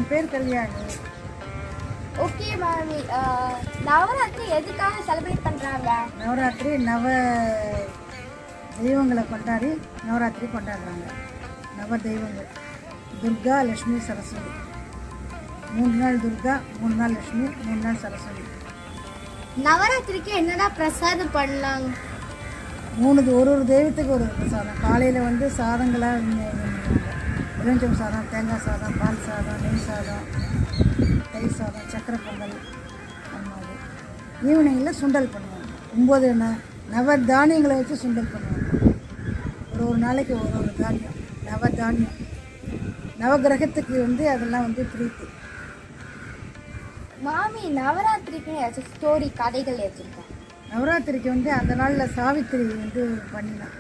என் பேர் கல்யாணி ஓகே மாமி நவராத்திரி எதுக்காக செலிப்ரேட் பண்றாங்க நவராத்திரி நவ தெய்வங்களை கொண்டாடி நவராத்திரி கொண்டாடுறாங்க நவ தெய்வங்கள் துர்கா லக்ஷ்மி சரஸ்வதி மூணு நாள் துர்கா மூணு நாள் லக்ஷ்மி மூணு நாள் சரஸ்வதி நவராத்திரிக்கு என்னடா பிரசாதம் பண்ணலாங்க மூணு ஒரு ஒரு தெய்வத்துக்கு ஒரு ஒரு சாதம் காலையில் வந்து சாதங்களாக இளஞ்சம் சாதம் தேங்காய் சாதம் பால் சாதம் நெய் சாதம் தயிர் சாதம் சக்கரை பொங்கல் அந்த மாதிரி ஈவினிங்கில் சுண்டல் பண்ணுவாங்க ஒம்பது ந நவ தானியங்களை வச்சு சுண்டல் பண்ணுவாங்க ஒரு ஒரு நாளைக்கு ஒரு ஒரு தானியம் நவ தானியம் நவகிரகத்துக்கு வந்து அதெல்லாம் வந்து பிரீத்தி மாமி நவராத்திரிக்கு ஏதாச்சும் ஸ்டோரி கதைகள் வச்சிருக்கேன் நவராத்திரிக்கு வந்து அந்த நாளில் சாவித்திரி வந்து பண்ணினான்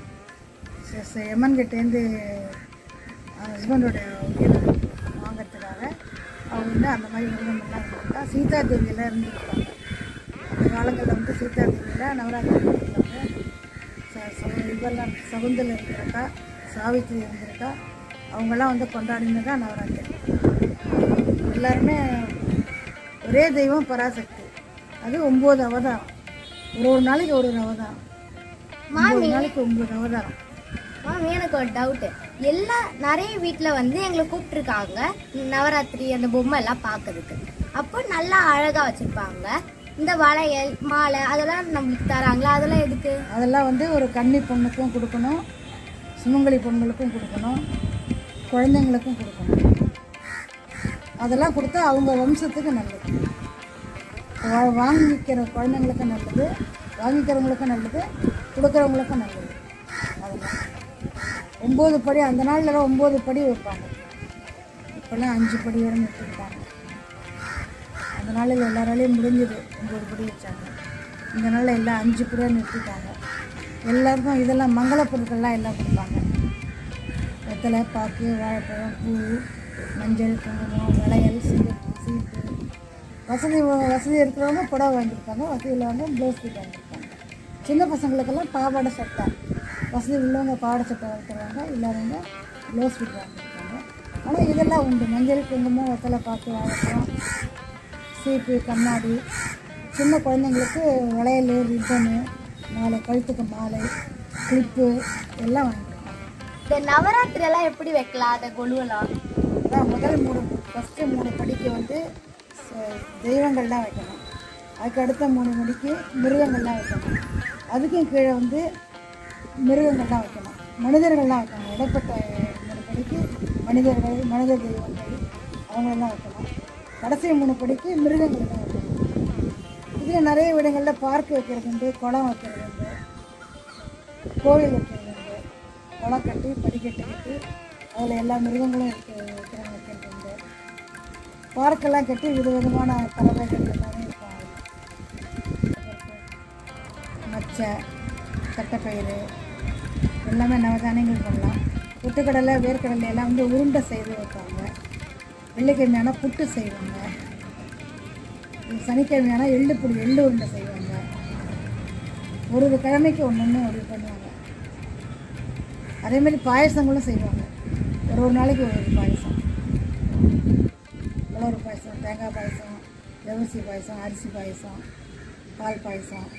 எமன்கிட்டேருந்து ஹஸ்பண்டோட உயிர் வாங்கிறதுக்காக அவங்க வந்து அந்த மாதிரி விரதம் எல்லாம் இருந்திருக்கா சீதா தேவியெல்லாம் இருந்திருக்காங்க அந்த காலங்களில் வந்து சீதா தேவியில் நவராத்திரி இருந்திருக்காங்க ச- ச- இதெல்லாம் சகுந்தல இருந்திருக்கா சாவித்திரி இருந்திருக்கா அவங்கெல்லாம் வந்து கொண்டாடினது தான் நவராத்திரி எல்லாருமே ஒரே தெய்வம் பராசக்தி அது ஒம்பது அவதாரம் ஒரு ஒரு நாளைக்கு ஒரு ஒரு அவதாரம் ஒம்பது நாளைக்கு ஒம்பது அவதாரம் மாமி எனக்கு ஒரு டவுட்டு எல்லா நிறைய வீட்டில் வந்து எங்களை கூப்பிட்டுருக்காங்க நவராத்திரி அந்த பொம்மை எல்லாம் பார்க்கறதுக்கு அப்போ நல்லா அழகாக வச்சுருப்பாங்க இந்த வளையல் மாலை அதெல்லாம் நம்மளுக்கு தராங்களா அதெல்லாம் எதுக்கு அதெல்லாம் வந்து ஒரு கன்னி பொண்ணுக்கும் கொடுக்கணும் சுமங்கலி பொண்ணுங்களுக்கும் கொடுக்கணும் குழந்தைங்களுக்கும் கொடுக்கணும் அதெல்லாம் கொடுத்தா அவங்க வம்சத்துக்கு நல்லது வா- வாங்கிக்கிற குழந்தைங்களுக்கும் நல்லது வாங்கிக்கிறவங்களுக்கும் நல்லது கொடுக்குறவங்களுக்கும் நல்லது அதெல்லாம் ஒம்பது படி அந்த நாள்ல ஒம்பது படி வைப்பாங்க இப்போல்லாம் அஞ்சு படியோட நிறுத்திக்கிட்டாங்க அந்த நாளில் எல்லாராலையும் முடிஞ்சது ஒம்பது படி வச்சாங்க இந்த நாளில் எல்லாம் அஞ்சு படியாக நிறுத்திட்டாங்க எல்லாருக்கும் இதெல்லாம் மங்கள பொருட்கள்லாம் எல்லாம் கொடுப்பாங்க வெத்தலை பாக்கு வாழைப்பழம் பூ மஞ்சள் குங்குமம் வளையல் சீட்டு சீட்டு வசதி வசதி இருக்கிறவங்க புடவை வாங்கியிருப்பாங்க வசதி இல்லாதவங்க ப்ளவுஸ் பீட் வாங்கியிருப்பாங்க சின்ன பசங்களுக்கெல்லாம் பாவாடை சட்டை வசதி உள்ளவங்க பாவாடை சட்டை வாங்கிக்கிறவங்க இல்லாதவங்க ப்ளவுஸ் பீட் வாங்கியிருப்பாங்க ஆனால் இதெல்லாம் உண்டு மஞ்சள் குங்குமம் வெத்தலை பாக்கு வாழைப்பழம் சீப்பு கண்ணாடி சின்ன குழந்தைங்களுக்கு வளையல் ரிப்பனு மாலை கழுத்துக்கு மாலை கிளிப்பு எல்லாம் வாங்கியிருப்பாங்க இந்த நவராத்திரி எல்லாம் எப்படி வைக்கலாம் அதை கொழுவலாம் அதான் முதல் மூணு ஃபஸ்ட்டு மூணு படிக்கு வந்து ச- தெய்வங்கள்லாம் வைக்கணும் அதுக்கு அடுத்த மூணு மணிக்கு மிருகங்கள்லாம் வைக்கணும் அதுக்கும் கீழே வந்து மிருகங்கள்லாம் வைக்கணும் மனிதர்கள்லாம் வைக்கணும் இடைப்பட்ட மூணு படிக்கு மனிதர்கள் மனித தெய்வங்கள் அவங்களெல்லாம் வைக்கணும் கடைசி மூணு படிக்கு மிருகங்கள்லாம் வைக்கணும் இதில் நிறைய இடங்களில் பார்க் வைக்கிறது உண்டு குளம் வைக்கிறது உண்டு கோவில் வைக்கிறது உண்டு குளம் கட்டி படிக்கட்டு கட்டி அதில் எல்லா மிருகங்களும் இருக்கு வைக்கிறாங்க வைக்கிறது உண்டு பார்க்கெல்லாம் கட்டி விதவிதமான பறவைகள் எல்லாமே இருக்கும் மச்சை தட்டைப்பயிறு எல்லாமே நவதானியங்கள் பண்ணலாம் புட்டுக்கடலை வேர்க்கடலை எல்லாம் வந்து உருண்டை செய்து வைப்பாங்க வெள்ளிக்கிழமையான புட்டு செய்வாங்க சனிக்கிழமையான எள்ளு பொடி எள்ளு உருண்டை செய்வாங்க ஒரு ஒரு கிழமைக்கு ஒன்று ஒன்று அப்படி பண்ணுவாங்க அதே மாதிரி பாயசங்களும் செய்வாங்க ஒரு ஒரு நாளைக்கு ஒரு ஒரு பாயசம் உலர் பாயசம் தேங்காய் பாயசம் ஜவரிசி பாயசம் அரிசி பாயசம் பால் பாயசம்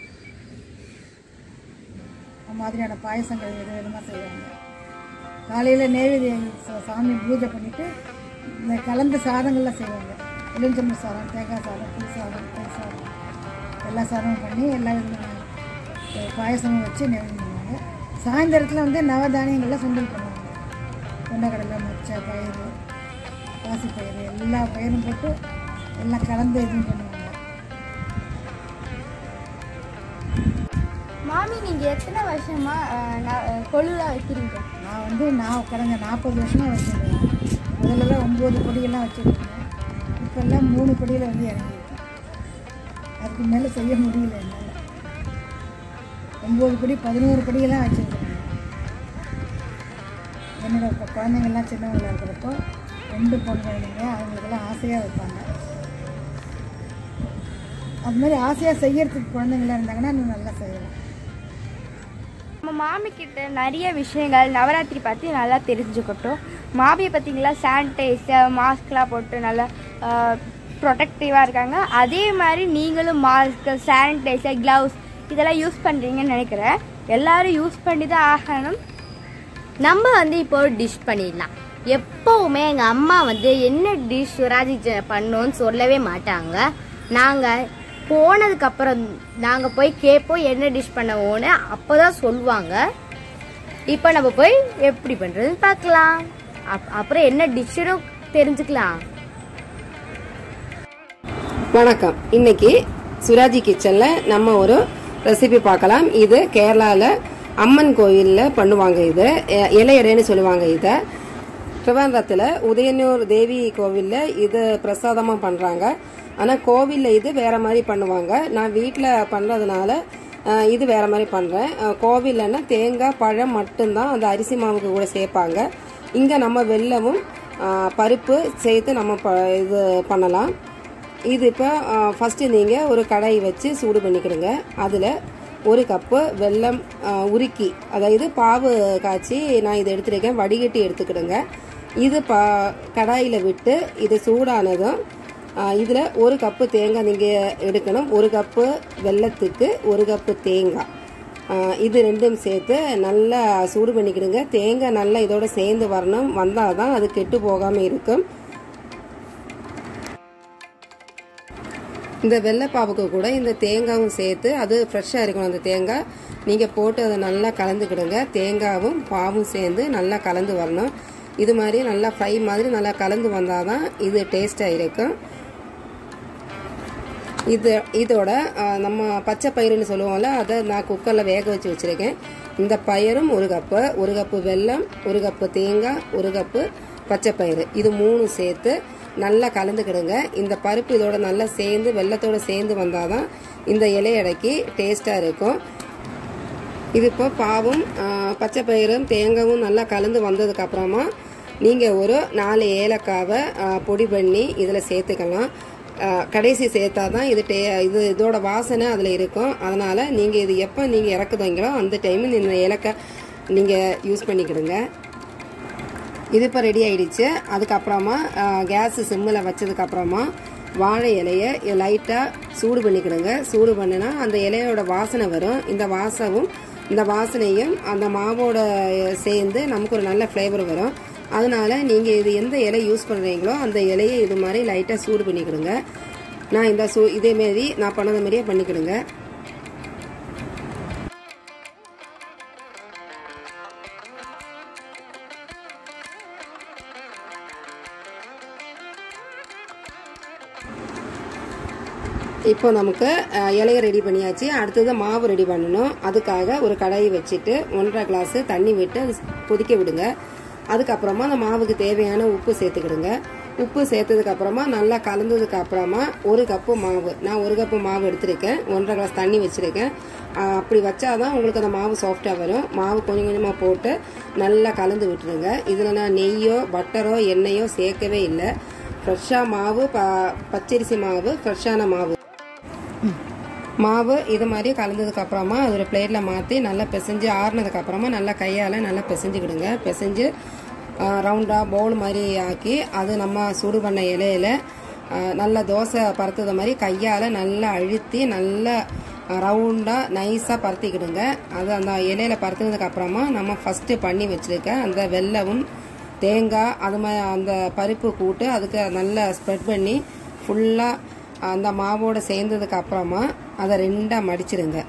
அந்த மாதிரியான பாயசங்கள் வித விதமாக செய்வாங்க காலையில் நெய்வேதியம் சா- சாமி பூஜை பண்ணிவிட்டு இந்த கலந்த சாதங்கள்லாம் செய்வாங்க எலுமிச்சம்பழ சாதம் தேங்காய் சாதம் புளி சாதம் புளி சாதம் எல்லா சாதமும் பண்ணி எல்லா விதமான அஹ், பாயசமும் வச்சு நெய்வேதியம் பண்ணுவாங்க சாயந்தரத்தில் வந்து நவதானியங்களில் சுண்டல் பண்ணுவாங்க கொண்டக்கடலை மொச்சை பயிறு பாசிப்பயிறு எல்லா பயிரும் போட்டு எல்லாம் கலந்து இதுவும் பண்ணுவாங்க மாமி நீங்க எத்தனை வருஷமா அஹ், ந- அஹ், கொழுலாம் வைக்கிறீங்க நான் வந்து நான் கடந்த நாற்பது வருஷமாக வச்சுருந்தேன் முதல்லலாம் ஒம்பது படியெல்லாம் வச்சுருந்தேன் இப்போல்லாம் மூணு படியில் வந்து இறங்கியிருக்கேன் அதுக்கு மேலே செய்ய முடியல என்னால் ஒம்பது படி பதினோரு படியெல்லாம் வச்சுருக்கேன் என்னோட இப்போ குழந்தைங்கள்லாம் சின்னவங்களா இருக்கிறப்போ ரெண்டு பொண்ணு குழந்தைங்க அவங்களுக்கெல்லாம் ஆசையாக வைப்பாங்க அது மாதிரி ஆசையாக செய்யறதுக்கு குழந்தைங்களாம் இருந்தாங்கன்னா இன்னும் நல்லா செய்யலாம் நம்ம மாமி கிட்ட நிறைய விஷயங்கள் நவராத்திரி பற்றி நல்லா தெரிஞ்சுக்கிட்டோம் மாமியை பார்த்தீங்களா சானிடைசர் மாஸ்க்லாம் போட்டு நல்லா ப்ரொடெக்டிவாக இருக்காங்க அதே மாதிரி நீங்களும் மாஸ்க் சானிடைசர் க்ளவுஸ் இதெல்லாம் யூஸ் பண்ணுறீங்கன்னு நினைக்கிறேன் எல்லாரும் யூஸ் பண்ணி தான் ஆகணும் நம்ம வந்து இப்போ ஒரு டிஷ் பண்ணிடலாம் எப்பவுமே எங்கள் அம்மா வந்து என்ன டிஷ் சுராஜி பண்ணோன்னு சொல்லவே மாட்டாங்க நாங்கள் போனதுக்கப்புறம் நாங்கள் போய் கேட்போம் என்ன டிஷ் பண்ணுவோன்னு அப்போ தான் சொல்லுவாங்க இப்போ நம்ம போய் எப்படி பண்ணுறதுன்னு பார்க்கலாம் அப் அப்புறம் என்ன டிஷ்ஷுன்னு தெரிஞ்சுக்கலாம் வணக்கம் இன்னைக்கு சுராஜி கிச்சன்ல நம்ம ஒரு ரெசிபி பார்க்கலாம் இது கேரளால அம்மன் கோயில்ல பண்ணுவாங்க இது எ- இலையடைன்னு சொல்லுவாங்க இத திருவாரூரத்துல உதயனூர் தேவி கோவில்ல இது பிரசாதமா பண்றாங்க ஆனா கோவில்ல இது வேற மாதிரி பண்ணுவாங்க நான் வீட்டில் பண்றதுனால அஹ், இது வேற மாதிரி பண்றேன் அஹ், கோவில்லன்னா தேங்காய் பழம் மட்டும்தான் அந்த அரிசி மாவுக்கு கூட சேர்ப்பாங்க இங்க நம்ம வெல்லமும் அஹ், பருப்பு சேர்த்து நம்ம ப- இது பண்ணலாம் இது இப்போ ஃபஸ்ட்டு நீங்கள் ஒரு கடாய் வச்சு சூடு பண்ணிக்கிடுங்க அதில் ஒரு கப்பு வெல்லம் ஆ, உருக்கி அதாவது பாவு காய்ச்சி நான் இதை எடுத்துருக்கேன் வடிகட்டி எடுத்துக்கிடுங்க இது பா கடாயில் விட்டு இது சூடானதும் இதில் ஒரு கப்பு தேங்காய் நீங்கள் எடுக்கணும் ஒரு கப்பு வெல்லத்துக்கு ஒரு கப்பு தேங்காய் ஆ, இது ரெண்டும் சேர்த்து நல்லா சூடு பண்ணிக்கிடுங்க தேங்காய் நல்லா இதோட சேர்ந்து வரணும் வந்தால் தான் அது கெட்டு போகாமல் இருக்கும் இந்த வெள்ளைப்பாவுக்கு கூட இந்த தேங்காயும் சேர்த்து அது ஃப்ரெஷ்ஷாக இருக்கணும் அந்த தேங்காய் நீங்கள் போட்டு அதை நல்லா கலந்துக்கிடுங்க தேங்காவும் பாவும் சேர்ந்து நல்லா கலந்து வரணும் இது மாதிரி நல்லா ஃப்ரை மாதிரி நல்லா கலந்து வந்தால் தான் இது டேஸ்ட்டாக இருக்கும் இது இதோட ஆ, நம்ம பச்சை பயிறுன்னு சொல்லுவோம்ல அதை நான் குக்கரில் வேக வச்சு வச்சுருக்கேன் இந்த பயிரும் ஒரு கப்பு ஒரு கப்பு வெல்லம் ஒரு கப்பு தேங்காய் ஒரு கப்பு பச்சை பயிறு இது மூணு சேர்த்து நல்லா கலந்துக்கிடுங்க இந்த பருப்பு இதோட நல்லா சேர்ந்து வெள்ளத்தோட சேர்ந்து வந்தால் தான் இந்த இலையடைக்கு டேஸ்ட்டாக இருக்கும் இது இப்போ பாவும் ஆ, பச்சை பயிரும் தேங்காயும் நல்லா கலந்து வந்ததுக்கு அப்புறமா நீங்கள் ஒரு நாலு ஏலக்காவை ஆ, பொடி பண்ணி இதில் சேர்த்துக்கலாம் ஆ, கடைசி சேர்த்தா தான் இது டே இது இதோட வாசனை அதில் இருக்கும் அதனால் நீங்கள் இது எப்போ நீங்கள் இறக்குதீங்களோ அந்த டைமில் இந்த ஏலக்காய் நீங்கள் யூஸ் பண்ணிக்கிடுங்க இது இப்போ ரெடி ஆயிடுச்சு அதுக்கப்புறமா கேஸ் சிம்மில் வச்சதுக்கப்புறமா வாழை இலையை லைட்டாக சூடு பண்ணிக்கிடுங்க சூடு பண்ணினா அந்த இலையோட வாசனை வரும் இந்த வாசமும் இந்த வாசனையும் அந்த மாவோட சேர்ந்து நமக்கு ஒரு நல்ல ஃப்ளேவர் வரும் அதனால நீங்கள் இது எந்த இலை யூஸ் பண்ணுறீங்களோ அந்த இலையை இது மாதிரி லைட்டாக சூடு பண்ணிக்கிடுங்க நான் இந்த சூ இதேமாரி நான் பண்ணது மாதிரியே பண்ணிக்கிடுங்க இப்போ நமக்கு அஹ், இலைய ரெடி பண்ணியாச்சு அடுத்தது மாவு ரெடி பண்ணணும் அதுக்காக ஒரு கடாயை வச்சுட்டு ஒன்றரை கிளாஸ் தண்ணி விட்டு அது கொதிக்க விடுங்க அதுக்கப்புறமா அந்த மாவுக்கு தேவையான உப்பு சேர்த்துக்கிடுங்க உப்பு சேர்த்ததுக்கு அப்புறமா நல்லா கலந்ததுக்கு அப்புறமா ஒரு கப்பு மாவு நான் ஒரு கப்பு மாவு எடுத்திருக்கேன் ஒன்றரை கிளாஸ் தண்ணி வச்சிருக்கேன் அஹ், அப்படி வச்சாதான் உங்களுக்கு அந்த மாவு சாஃப்டாக வரும் மாவு கொஞ்சம் கொஞ்சமாக போட்டு நல்லா கலந்து விட்டுருங்க இதில் நான் நெய்யோ பட்டரோ எண்ணெயோ சேர்க்கவே இல்லை ஃப்ரெஷ்ஷாக மாவு ப பச்சரிசி மாவு ஃப்ரெஷ்ஷான மாவு மாவு இது மாதிரி கலந்ததுக்கு அப்புறமா அது ஒரு பிளேட்ல மாற்றி நல்லா பிசைஞ்சு ஆறுனதுக்கு அப்புறமா நல்லா கையால் நல்லா பிசைஞ்சுக்கிடுங்க பிசைஞ்சு ரவுண்டாக பவுல் மாதிரி ஆக்கி அது நம்ம சூடு பண்ண இலையில ஆ, நல்லா தோசை பருத்தது மாதிரி கையால் நல்லா அழுத்தி நல்லா ரவுண்டாக நைஸாக பருத்திக்கிடுங்க அது அந்த இலையில பருத்தினதுக்கு அப்புறமா நம்ம ஃபஸ்ட்டு பண்ணி வச்சிருக்க அந்த வெல்லமும் தேங்காய் அது மாதிரி அந்த பருப்பு கூட்டு அதுக்கு நல்லா ஸ்ப்ரெட் பண்ணி ஃபுல்லாக அந்த மாவோட சேர்ந்ததுக்கு அப்புறமா அதை ரெண்டாக மடிச்சிருங்க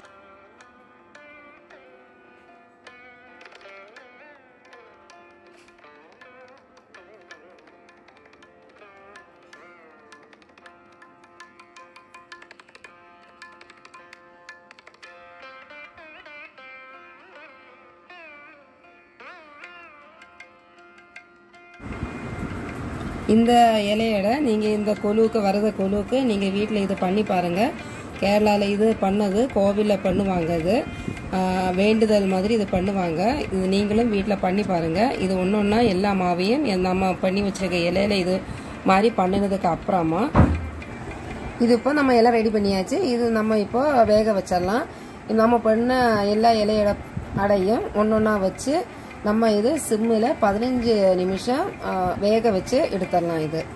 இந்த இலையோட நீங்கள் இந்த கொலுவுக்கு வரத கொலுவுக்கு நீங்கள் வீட்டில் இது பண்ணி பாருங்கள் கேரளாவில் இது பண்ணது கோவிலில் பண்ணுவாங்க இது ஆஹ், வேண்டுதல் மாதிரி இது பண்ணுவாங்க இது நீங்களும் வீட்டில் பண்ணி பாருங்கள் இது ஒன்று ஒன்றா எல்லா மாவையும் எ- நம்ம பண்ணி வச்சிருக்க இலையில இது மாதிரி பண்ணினதுக்கு அப்புறமா இது இப்போ நம்ம எல்லாம் ரெடி பண்ணியாச்சு இது நம்ம இப்போ வேக வச்சிடலாம் இது நம்ம பண்ண எல்லா இலையோட அடையும் ஒன்றொன்னா வச்சு நம்ம இது சிம்மில் பதினஞ்சு நிமிஷம் ஆ, வேக வச்சு எடுத்துடலாம் இது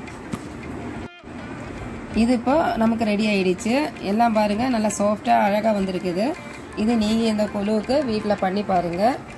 இது இப்போ நமக்கு ரெடி ஆயிடுச்சு எல்லாம் பாருங்க நல்லா சாஃப்டாக அழகாக வந்திருக்குது இது நீங்கள் இந்த குழுவுக்கு வீட்டில் பண்ணி பாருங்கள்